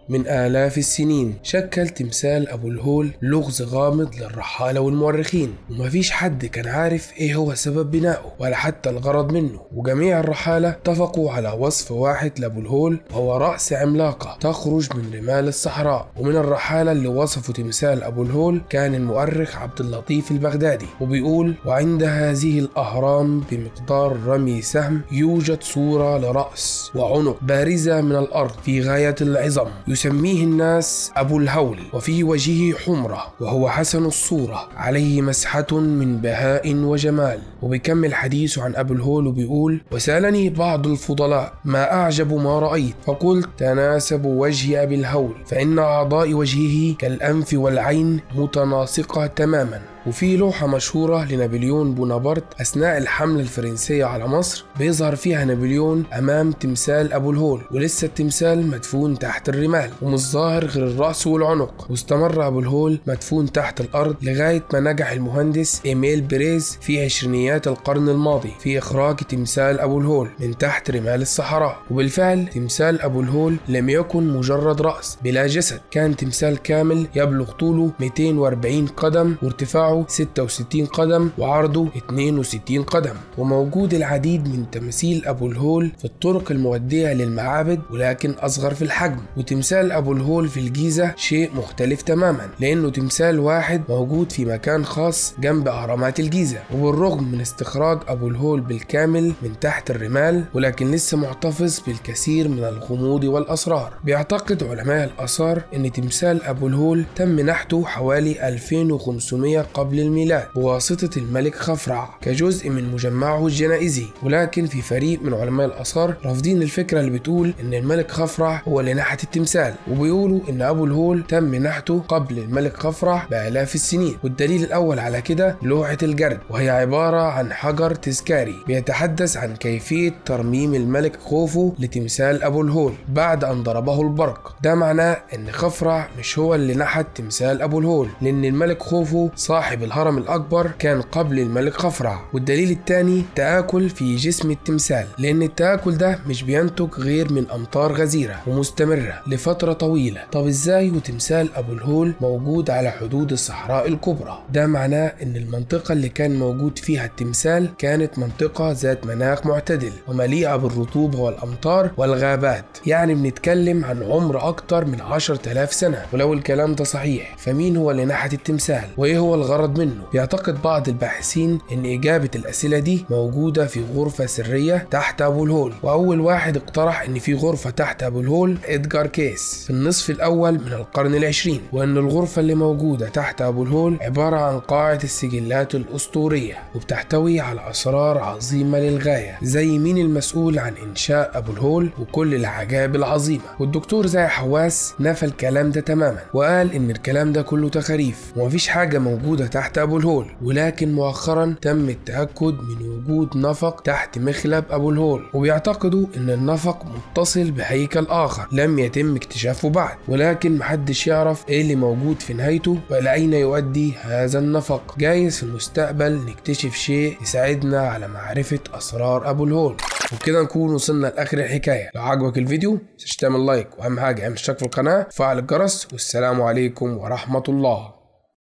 من آلاف السنين شكل تمثال أبو الهول لغز غامض للرحالة والمؤرخين ومفيش حد كان عارف إيه هو سبب بنائه ولا حتى الغرض منه وجميع الرحالة اتفقوا على وصف واحد لأبو الهول وهو رأس عملاقة تخرج من رمال الصحراء ومن الرحالة اللي وصفوا تمثال أبو الهول كان المؤرخ عبد اللطيف البغدادي وبيقول وعند هذه الأهرام بمقدار رمي سهم يوجد صورة لرأس وعنق بارزة من الأرض في غاية العظم يسميه الناس أبو الهول وفي وجهه حمرة وهو حسن الصورة عليه مسحة من بهاء وجمال وبيكمل حديثه عن أبو الهول وبيقول وسألني بعض الفضلاء ما أعجب ما رأيت فقلت تناسب وجه أبي الهول فإن أعضاء وجهه كالأنف والعين متناسقة تماما وفي لوحة مشهورة لنابليون بونابرت أثناء الحملة الفرنسية على مصر بيظهر فيها نابليون أمام تمثال أبو الهول ولسه التمثال مدفون تحت الرمال ومش ظاهر غير الرأس والعنق واستمر أبو الهول مدفون تحت الأرض لغاية ما نجح المهندس إيميل بريز في عشرينيات القرن الماضي في إخراج تمثال أبو الهول من تحت رمال الصحراء وبالفعل تمثال أبو الهول لم يكن مجرد رأس بلا جسد كان تمثال كامل يبلغ طوله 240 قدم وارتفاعه 66 قدم وعرضه 62 قدم وموجود العديد من تماثيل أبو الهول في الطرق المودية للمعابد ولكن أصغر في الحجم وتمثال أبو الهول في الجيزة شيء مختلف تماما لأنه تمثال واحد موجود في مكان خاص جنب أهرامات الجيزة وبالرغم من استخراج أبو الهول بالكامل من تحت الرمال ولكن لسه محتفظ بالكثير من الغموض والأسرار بيعتقد علماء الآثار أن تمثال أبو الهول تم نحته حوالي 2500 قبل الميلاد بواسطة الملك خفرع كجزء من مجمعه الجنائزي ولكن في فريق من علماء الآثار رافضين الفكرة اللي بتقول أن الملك خفرع هو اللي نحت التمثال وبيقولوا أن أبو الهول تم نحته قبل الملك خفرع بآلاف السنين والدليل الأول على كده لوحة الجرد وهي عبارة عن حجر تذكاري بيتحدث عن كيفية ترميم الملك خوفو لتمثال أبو الهول بعد أن ضربه البرق ده معناه أن خفرع مش هو اللي نحت تمثال أبو الهول لأن الملك خوفو صاحب الهرم الأكبر كان قبل الملك خفرع والدليل الثاني تآكل في جسم التمثال لأن التآكل ده مش بينتج غير من أمطار غزيرة ومستمرة لفترة طويلة طب إزاي وتمثال أبو الهول موجود على حدود الصحراء الكبرى ده معناه أن المنطقة اللي كان موجود فيها التمثال كانت منطقة ذات مناخ معتدل ومليئة بالرطوبة والأمطار والغابات يعني بنتكلم عن عمر أكتر من 10000 سنة ولو الكلام ده صحيح فمين هو اللي نحت التمثال وإيه هو الغرض منه بيعتقد بعض الباحثين ان اجابة الاسئلة دي موجودة في غرفة سرية تحت ابو الهول واول واحد اقترح ان في غرفة تحت ابو الهول ادجار كيس في النصف الاول من القرن العشرين وان الغرفة اللي موجودة تحت ابو الهول عبارة عن قاعة السجلات الاسطورية وبتحتوي على اسرار عظيمة للغاية زي مين المسؤول عن انشاء ابو الهول وكل العجائب العظيمة والدكتور زي حواس نفى الكلام ده تماما وقال ان الكلام ده كله تخاريف ومفيش حاجة موجودة تحت أبو الهول ولكن مؤخرا تم التأكد من وجود نفق تحت مخلب أبو الهول وبيعتقدوا إن النفق متصل بهيكل آخر لم يتم اكتشافه بعد ولكن محدش يعرف إيه اللي موجود في نهايته وإلى أين يؤدي هذا النفق جايز في المستقبل نكتشف شيء يساعدنا على معرفة أسرار أبو الهول وبكده نكون وصلنا لاخر الحكايه لو عجبك الفيديو متنساش تعمل لايك واهم حاجه اعمل اشتراك في القناه وفعل الجرس والسلام عليكم ورحمه الله